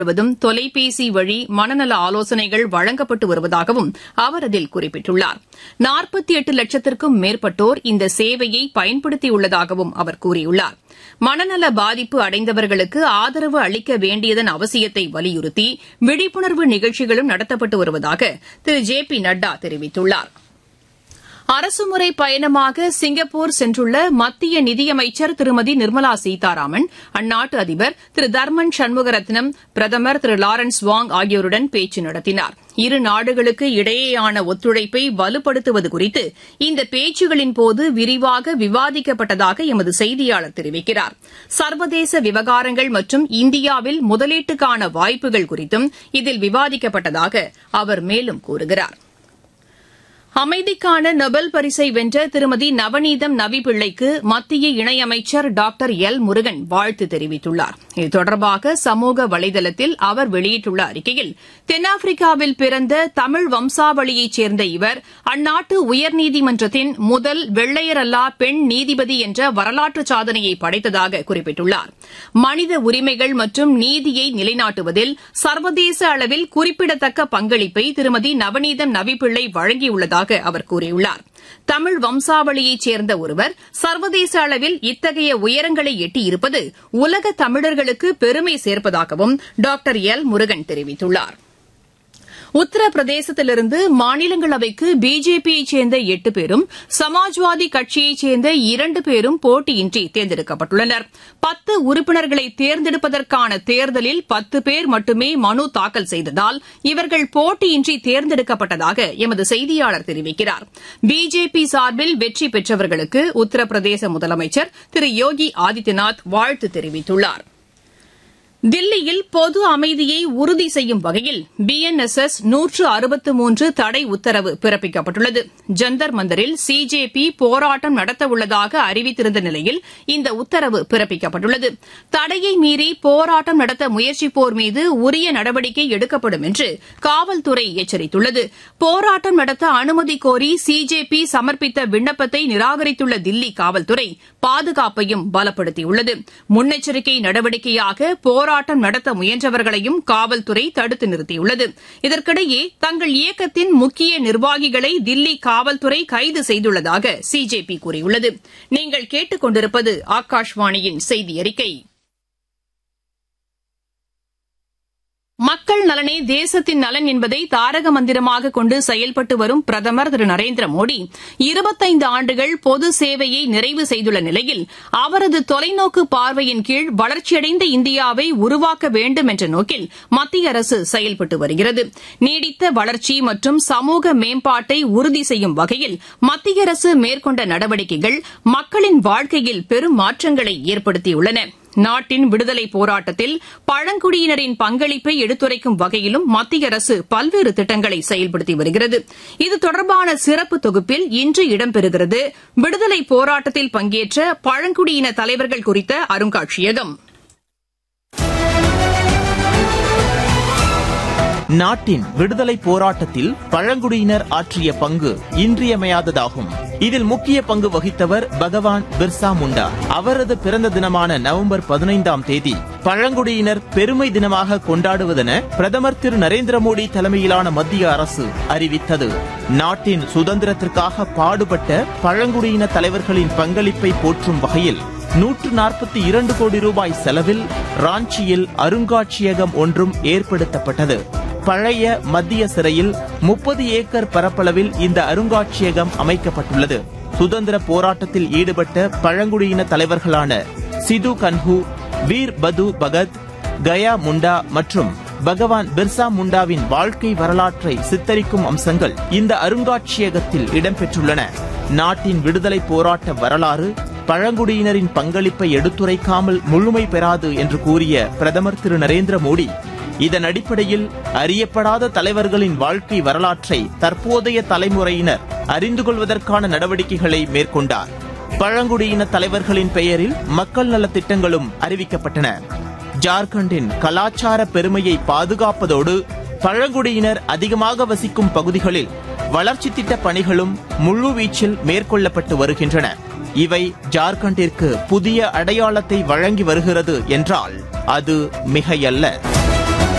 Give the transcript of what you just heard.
முழுவதும் தொலைபேசி வழி மனநல ஆலோசனைகள் வழங்கப்பட்டு வருவதாகவும் அவர் அதில் குறிப்பிட்டுள்ளார் நாற்பத்தி எட்டு லட்சத்திற்கும் மேற்பட்டோர் இந்த சேவையை பயன்படுத்தியுள்ளதாகவும் அவர் கூறியுள்ளார் மனநல பாதிப்பு அடைந்தவர்களுக்கு ஆதரவு அளிக்க வேண்டியதன் அவசியத்தை வலியுறுத்தி விழிப்புணர்வு நிகழ்ச்சிகளும் நடத்தப்பட்டு வருவதாக திரு ஜே பி நட்டா தெரிவித்துள்ளாா் அரசுமுறை பயணமாக சிங்கப்பூர் சென்றுள்ள மத்திய நிதியமைச்சர் திருமதி நிர்மலா சீதாராமன் அந்நாட்டு அதிபர் திரு தர்மன் சண்முகரத்னம் பிரதமர் திரு லாரன்ஸ் வாங் ஆகியோருடன் பேச்சு நடத்தினார் இரு நாடுகளுக்கு இடையேயான ஒத்துழைப்பை வலுப்படுத்துவது குறித்து இந்த பேச்சுகளின்போது விரிவாக விவாதிக்கப்பட்டதாக எமது செய்தியாளர் தெரிவிக்கிறார் சர்வதேச விவகாரங்கள் மற்றும் இந்தியாவில் முதலீட்டுக்கான வாய்ப்புகள் குறித்தும் இதில் விவாதிக்கப்பட்டதாக அவர் மேலும் கூறுகிறார் அமைதிக்கான நொபல் பரிசை வென்ற திருமதி நவநீதம் நவி பிள்ளைக்கு மத்திய இணையமைச்சர் டாக்டர் எல் முருகன் வாழ்த்து தெரிவித்துள்ளார் இது தொடர்பாக சமூக வலைதளத்தில் அவர் வெளியிட்டுள்ள அறிக்கையில் தென்னாப்பிரிக்காவில் பிறந்த தமிழ் வம்சாவளியைச் சேர்ந்த இவர் அந்நாட்டு உயர்நீதிமன்றத்தின் முதல் வெள்ளையரல்லா பெண் நீதிபதி என்ற வரலாற்று சாதனையை படைத்ததாக குறிப்பிட்டுள்ளார் மனித உரிமைகள் மற்றும் நீதியை நிலைநாட்டுவதில் சர்வதேச அளவில் குறிப்பிடத்தக்க பங்களிப்பை திருமதி நவநீதம் நவிப்பிள்ளை வழங்கியுள்ளதாக உள்ளதாக அவர் கூறியுள்ளார் தமிழ் வம்சாவளியைச் சேர்ந்த ஒருவர் சர்வதேச அளவில் இத்தகைய உயரங்களை எட்டியிருப்பது உலக தமிழர்களுக்கு பெருமை சேர்ப்பதாகவும் டாக்டர் எல் முருகன் தெரிவித்துள்ளாா் உத்தரப்பிரதேசத்திலிருந்து மாநிலங்களவைக்கு பிஜேபியைச் சேர்ந்த எட்டு பேரும் சமாஜ்வாதி கட்சியைச் சேர்ந்த இரண்டு பேரும் போட்டியின்றி தேர்ந்தெடுக்கப்பட்டுள்ளனர் பத்து உறுப்பினர்களை தேர்ந்தெடுப்பதற்கான தேர்தலில் பத்து பேர் மட்டுமே மனு தாக்கல் செய்ததால் இவர்கள் போட்டியின்றி தேர்ந்தெடுக்கப்பட்டதாக எமது செய்தியாளர் தெரிவிக்கிறார் பிஜேபி சார்பில் வெற்றி பெற்றவர்களுக்கு உத்தரப்பிரதேச முதலமைச்சர் திரு யோகி ஆதித்யநாத் வாழ்த்து தெரிவித்துள்ளாா் தில்லியில் பொது அமைதியை உறுதி செய்யும் வகையில் பிஎன்எஸ்எஸ் நூற்று அறுபத்து மூன்று தடை உத்தரவு பிறப்பிக்கப்பட்டுள்ளது ஜந்தர் மந்தரில் சிஜேபி போராட்டம் நடத்தவுள்ளதாக அறிவித்திருந்த நிலையில் இந்த உத்தரவு பிறப்பிக்கப்பட்டுள்ளது தடையை மீறி போராட்டம் நடத்த முயற்சிப்போர் மீது உரிய நடவடிக்கை எடுக்கப்படும் என்று காவல்துறை எச்சரித்துள்ளது போராட்டம் நடத்த அனுமதி கோரி சிஜேபி சமர்ப்பித்த விண்ணப்பத்தை நிராகரித்துள்ள தில்லி காவல்துறை பாதுகாப்பையும் பலப்படுத்தியுள்ளது முன்னெச்சரிக்கை நடவடிக்கையாக போராட்டம் நடத்த முயன்றவர்களையும் காவல்துறை தடுத்து நிறுத்தியுள்ளது இதற்கிடையே தங்கள் இயக்கத்தின் முக்கிய நிர்வாகிகளை தில்லி காவல்துறை கைது செய்துள்ளதாக சிஜேபி கூறியுள்ளது நீங்கள் கேட்டுக் கொண்டிருப்பது ஆகாஷ்வாணியின் செய்தி அறிக்கை மக்கள் நலனே தேசத்தின் நலன் என்பதை தாரக மந்திரமாக கொண்டு செயல்பட்டு வரும் பிரதமர் திரு நரேந்திர மோடி இருபத்தைந்து ஆண்டுகள் பொது சேவையை நிறைவு செய்துள்ள நிலையில் அவரது தொலைநோக்கு பார்வையின் கீழ் வளர்ச்சியடைந்த இந்தியாவை உருவாக்க வேண்டும் என்ற நோக்கில் மத்திய அரசு செயல்பட்டு வருகிறது நீடித்த வளர்ச்சி மற்றும் சமூக மேம்பாட்டை உறுதி செய்யும் வகையில் மத்திய அரசு மேற்கொண்ட நடவடிக்கைகள் மக்களின் வாழ்க்கையில் பெரும் மாற்றங்களை ஏற்படுத்தியுள்ளன நாட்டின் விடுதலை போராட்டத்தில் பழங்குடியினரின் பங்களிப்பை எடுத்துரைக்கும் வகையிலும் மத்திய அரசு பல்வேறு திட்டங்களை செயல்படுத்தி வருகிறது இது தொடர்பான சிறப்பு தொகுப்பில் இன்று இடம்பெறுகிறது விடுதலை போராட்டத்தில் பங்கேற்ற பழங்குடியின தலைவர்கள் குறித்த அருங்காட்சியகம் நாட்டின் விடுதலை போராட்டத்தில் பழங்குடியினர் ஆற்றிய பங்கு இன்றியமையாததாகும் இதில் முக்கிய பங்கு வகித்தவர் பகவான் பிர்சா முண்டா அவரது பிறந்த தினமான நவம்பர் பதினைந்தாம் தேதி பழங்குடியினர் பெருமை தினமாக கொண்டாடுவதென பிரதமர் திரு நரேந்திர மோடி தலைமையிலான மத்திய அரசு அறிவித்தது நாட்டின் சுதந்திரத்திற்காக பாடுபட்ட பழங்குடியின தலைவர்களின் பங்களிப்பை போற்றும் வகையில் நூற்று நாற்பத்தி இரண்டு கோடி ரூபாய் செலவில் ராஞ்சியில் அருங்காட்சியகம் ஒன்றும் ஏற்படுத்தப்பட்டது பழைய மத்திய சிறையில் முப்பது ஏக்கர் பரப்பளவில் இந்த அருங்காட்சியகம் அமைக்கப்பட்டுள்ளது சுதந்திர போராட்டத்தில் ஈடுபட்ட பழங்குடியின தலைவர்களான சிது கன்ஹு வீர் பது பகத் கயா முண்டா மற்றும் பகவான் பிர்சா முண்டாவின் வாழ்க்கை வரலாற்றை சித்தரிக்கும் அம்சங்கள் இந்த அருங்காட்சியகத்தில் இடம்பெற்றுள்ளன நாட்டின் விடுதலை போராட்ட வரலாறு பழங்குடியினரின் பங்களிப்பை எடுத்துரைக்காமல் முழுமை பெறாது என்று கூறிய பிரதமர் திரு நரேந்திர மோடி இதன் அடிப்படையில் அறியப்படாத தலைவர்களின் வாழ்க்கை வரலாற்றை தற்போதைய தலைமுறையினர் அறிந்து கொள்வதற்கான நடவடிக்கைகளை மேற்கொண்டார் பழங்குடியின தலைவர்களின் பெயரில் மக்கள் நலத் திட்டங்களும் அறிவிக்கப்பட்டன ஜார்க்கண்டின் கலாச்சார பெருமையை பாதுகாப்பதோடு பழங்குடியினர் அதிகமாக வசிக்கும் பகுதிகளில் வளர்ச்சி திட்ட பணிகளும் முழுவீச்சில் மேற்கொள்ளப்பட்டு வருகின்றன இவை ஜார்க்கண்டிற்கு புதிய அடையாளத்தை வழங்கி வருகிறது என்றால் அது மிகையல்ல